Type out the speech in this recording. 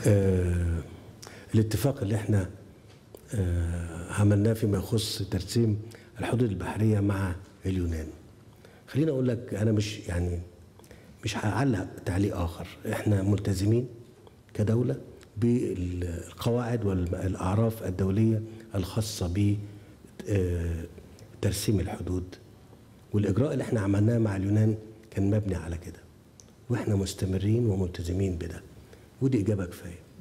آه الاتفاق اللي احنا آه عملناه فيما يخص ترسيم الحدود البحريه مع اليونان خليني اقول لك انا مش يعني مش هعلق تعليق اخر احنا ملتزمين كدوله بالقواعد والاعراف الدوليه الخاصه ب آه، ترسيم الحدود والاجراء اللي احنا عملناه مع اليونان كان مبني على كده واحنا مستمرين وملتزمين بده ودي اجابه كفايه